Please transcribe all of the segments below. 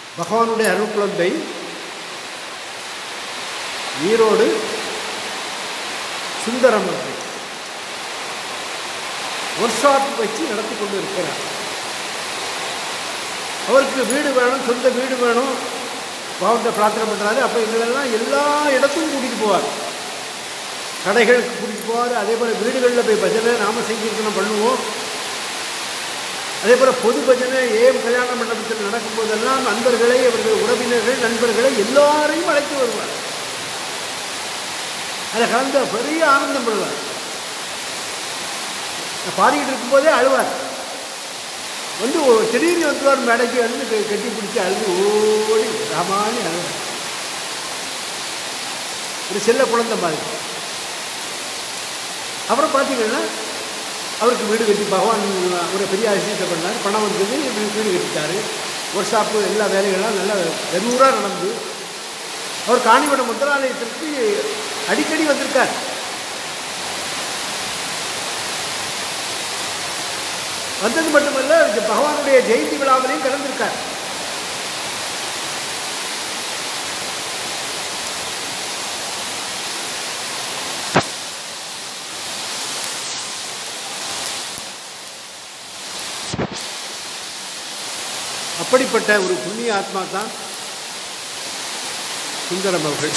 பகவானுடைய அருட்குழந்தை ஈரோடு சுந்தரம் அவர்கள் work shop வச்சு நடத்தி கொண்டு இருக்கிறார் அவருக்கு வீடு வேணும் சொந்த வீடு வேணும் பகவான்கிட்ட பிரார்த்தனை பண்ணுறாரு அப்போ எங்களெல்லாம் எல்லா இடத்துக்கும் கூட்டிகிட்டு போவார் கடைகளுக்கு கூட்டிகிட்டு போவார் அதே போல் வீடுகளில் போய் பஜனை நாம சங்கீர்த்தனம் பண்ணுவோம் அதே போல் பொது பஜனை ஏம் கல்யாண மண்டபத்தில் நடக்கும்போதெல்லாம் நண்பர்களை அவர்கள் உறவினர்கள் நண்பர்களை எல்லாரையும் அழைத்து வருவார் அதை கலந்து பெரிய ஆனந்தம் படுவார் பாடிக்கிட்டு இருக்கும்போதே அழுவார் வந்து ஒரு திடீர்னு வந்துவார் மேடைக்கு வந்து கெ- கட்டி பிடிச்சி அழுது ஓடி ராமானி அழுவார் ஒரு செல்ல குழந்தை மாதிரி அப்புறம் பார்த்தீங்கன்னா அவருக்கு வீடு கட்டி பகவான் ஒரு பெரிய அதிசயத்தை பண்ணார் பணம் வந்தது வீடு வீடு கட்டிட்டாரு ஒர்க் ஷாப்பு எல்லா வேலைகள்லாம் நல்லா வெறுவூராக நடந்து அவர் காணிவட முத்திராலயத்திற்கு அடிக்கடி வந்திருக்கார் வந்தது மட்டுமல்ல இந்த பகவானுடைய ஜெயந்தி விழாவிலையும் கலந்திருக்கார் அப்படிப்பட்ட ஒரு புண்ணிய ஆத்மா தான் சுந்தரம் அவர்கள்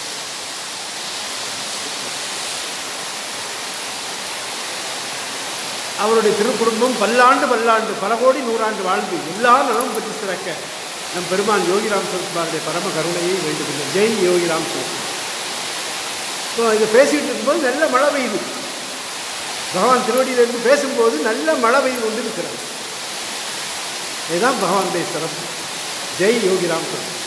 அவருடைய திருக்குடும்பம் பல்லாண்டு பல்லாண்டு பல கோடி நூறாண்டு வாழ்ந்து எல்லா நலமும் பெற்று சிறக்க நம் பெருமான் யோகிராம் சரத்குமாருடைய பரம கருணையை வேண்டுகின்றோம் ஜெய் யோகிராம் சரத்குமார் இப்போ இதை பேசிகிட்டு இருக்கும்போது நல்ல மழை பெய்யுது பகவான் திருவடியிலிருந்து பேசும்போது நல்ல மழை பெய்து கொண்டு இருக்கிறது இதுதான் பகவானுடைய சிறப்பு ஜெய் யோகிராம் சரத்குமார்